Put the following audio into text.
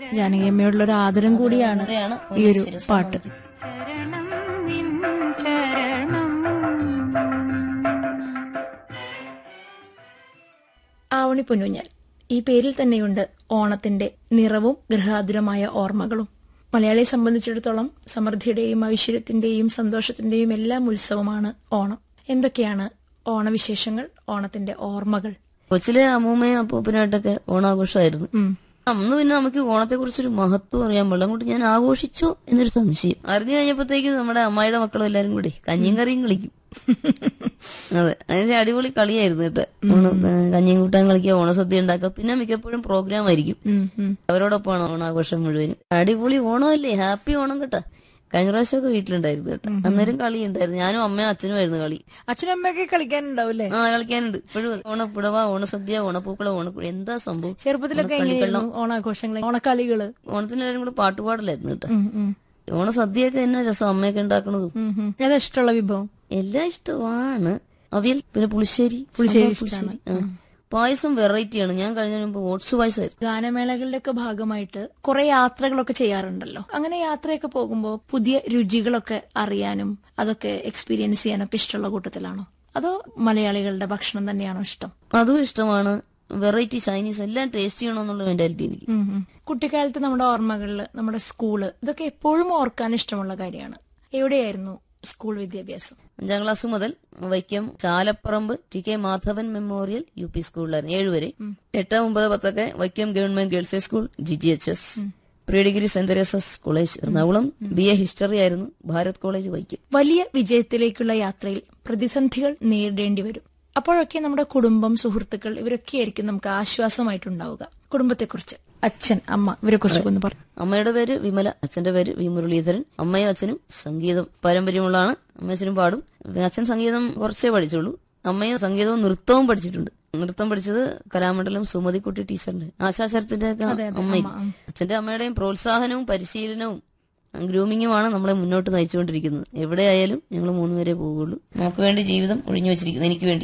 ജാനകിയമ്മയോടുള്ള ഒരു ആദരം കൂടിയാണ് കൂടെയാണ് ഈ ഒരു ശിരസ്സാ പാട്ട് നമിക്കുന്നത്. ആവണി പൊന്നൂഞ്ഞാൽ ഈ പേരിൽ തന്നെയുണ്ട് ഓണത്തിന്റെ നിറവും ഗൃഹാതുരമായ ഓർമ്മകളും മലയാളിയെ സംബന്ധിച്ചിടത്തോളം സമൃദ്ധിയുടെയും ഐശ്വര്യത്തിന്റെയും സന്തോഷത്തിന്റെയും എല്ലാം ഉത്സവമാണ് ഓണം എന്തൊക്കെയാണ് ഓണവിശേഷങ്ങൾ ഓണത്തിന്റെ ഓർമ്മകൾ കൊച്ചിലെ അമ്മൂമ്മയും അപ്പൂപ്പനായിട്ടൊക്കെ ഓണാഘോഷമായിരുന്നു ഉം. അന്ന് പിന്നെ നമുക്ക് ഓണത്തെ കുറിച്ചൊരു മഹത്വം അറിയാൻ പാടില്ല അങ്ങോട്ട് ഞാൻ ആഘോഷിച്ചോ എന്നൊരു സംശയം അറിഞ്ഞു കഴിഞ്ഞപ്പോഴത്തേക്ക് നമ്മുടെ അമ്മായിയുടെ മക്കളും എല്ലാരും കൂടി കഞ്ഞിയും കറിയും കളിക്കും അതെ അതിന് അടിപൊളി കളിയായിരുന്നു കേട്ടോ ഓണം ഏ, കഞ്ഞിയും കൂട്ടാൻ കളിക്കുക ഓണസദ്യ ഉണ്ടാക്കുക പിന്നെ മിക്കപ്പോഴും പ്രോഗ്രാം ആയിരിക്കും ഉം, ഉം. അവരോടൊപ്പമാണ് ഓണാഘോഷം മുഴുവനും അടിപൊളി ഓണമല്ലേ ഹാപ്പി ഓണം കേട്ടോ കഴിഞ്ഞ പ്രാവശ്യമൊക്കെ വീട്ടിലുണ്ടായിരുന്നു കേട്ടോ അന്നേരം കളി ഉണ്ടായിരുന്നു ഞാനും അമ്മയും അച്ഛനും ആയിരുന്നു കളി അച്ഛനും അമ്മയൊക്കെ കളിക്കാനുണ്ടാവൂലേ ആ കളിക്കാനുണ്ട് ഇപ്പോഴും ഓണപ്പുടവ ഓണസദ്യ ഓണപ്പൂക്കള ഓണക്കുഴി എന്താ സംഭവം ചെറുപ്പത്തിലൊക്കെ ഓണക്കളികളും. എങ്ങനെയായിരുന്നു ഓണാഘോഷങ്ങൾ ഓണക്കളികള് ഓണത്തിന് എല്ലാവരും കൂടെ പാട്ടുപാടലായിരുന്നു കേട്ടോ ഉം, ഉം. ഓണസദ്യയൊക്കെ എന്നാ രസം അമ്മയൊക്കെ ഉണ്ടാക്കണത് ഉം, ഉം. ഏതാ ഇഷ്ടമുള്ള വിഭവം എല്ലാം ഇഷ്ടമാണ് അവിയൽ പിന്നെ പുളിശ്ശേരി പുളിശ്ശേരി സാമ്പാർ ഇഷ്ടാണ്. ആ. പായസം വെറൈറ്റിയാണ് ഞാൻ കഴിഞ്ഞ മുമ്പ് ഓട്സ് പായസമായിരുന്നു ഗാനമേളകളുടെ ഒക്കെ ഭാഗമായിട്ട് കുറെ യാത്രകളൊക്കെ ചെയ്യാറുണ്ടല്ലോ അങ്ങനെ യാത്രയൊക്കെ പോകുമ്പോൾ പുതിയ രുചികളൊക്കെ അറിയാനും അതൊക്കെ എക്സ്പീരിയൻസ് ചെയ്യാനൊക്കെ ഇഷ്ടമുള്ള കൂട്ടത്തിലാണോ അതോ മലയാളികളുടെ ഭക്ഷണം തന്നെയാണോ ഇഷ്ടം അതും ഇഷ്ടമാണ് വെറൈറ്റി ചൈനീസ് എല്ലാം ടേസ്റ്റ് ചെയ്യണമെന്നുള്ള മെന്റാലിറ്റി എനിക്ക് ഉം ഉം. കുട്ടിക്കാലത്ത് നമ്മുടെ ഓർമ്മകളിൽ നമ്മുടെ സ്കൂള് ഇതൊക്കെ എപ്പോഴും ഓർക്കാൻ ഇഷ്ടമുള്ള കാര്യമാണ് എവിടെയായിരുന്നു സ്കൂൾ വിദ്യാഭ്യാസം അഞ്ചാം ക്ലാസ് മുതൽ Vaikom Chalapparambu T K Madhavan memorial U P സ്കൂളിലായിരുന്നു ഏഴുവരെ എട്ട് ഒമ്പത് പത്തൊക്കെ Vaikom government girls high school G G H S pre degree saint Teresa's college Ernakulam B A history ആയിരുന്നു ഭാരത് കോളേജ് വൈക്കം വലിയ വിജയത്തിലേക്കുള്ള യാത്രയിൽ പ്രതിസന്ധികൾ നേരിടേണ്ടി വരും അപ്പോഴൊക്കെ നമ്മുടെ കുടുംബം സുഹൃത്തുക്കൾ ഇവരൊക്കെ ആയിരിക്കും നമുക്ക് ആശ്വാസമായിട്ടുണ്ടാവുക കുടുംബത്തെക്കുറിച്ച് അച്ഛൻ അമ്മ ഇവരെ കുറിച്ചൊക്കെ ഒന്ന് പറഞ്ഞു അമ്മയുടെ പേര് വിമല അച്ഛന്റെ പേര് വി മുരളീധരൻ അമ്മയും അച്ഛനും സംഗീതം പാരമ്പര്യമുള്ളതാണ് അമ്മ അച്ഛനും പാടും അച്ഛൻ സംഗീതം കുറച്ചേ പഠിച്ചുള്ളൂ അമ്മയും സംഗീതവും നൃത്തവും പഠിച്ചിട്ടുണ്ട് നൃത്തം പഠിച്ചത് കലാമണ്ഡലം സുമതിക്കുട്ടി ടീച്ചറിന്റെ ആശാശരത്തിന്റെ ഒക്കെ അമ്മയും അച്ഛന്റെ അമ്മയുടെയും പ്രോത്സാഹനവും പരിശീലനവും ഗ്രൂമിങ്ങുമാണ് നമ്മളെ മുന്നോട്ട് നയിച്ചുകൊണ്ടിരിക്കുന്നത് എവിടെയായാലും ഞങ്ങൾ മൂന്നുപേരെ പോവുകയുള്ളൂ നമുക്ക് വേണ്ടി ജീവിതം ഒഴിഞ്ഞു വെച്ചിരിക്കുന്നു എനിക്ക് വേണ്ടി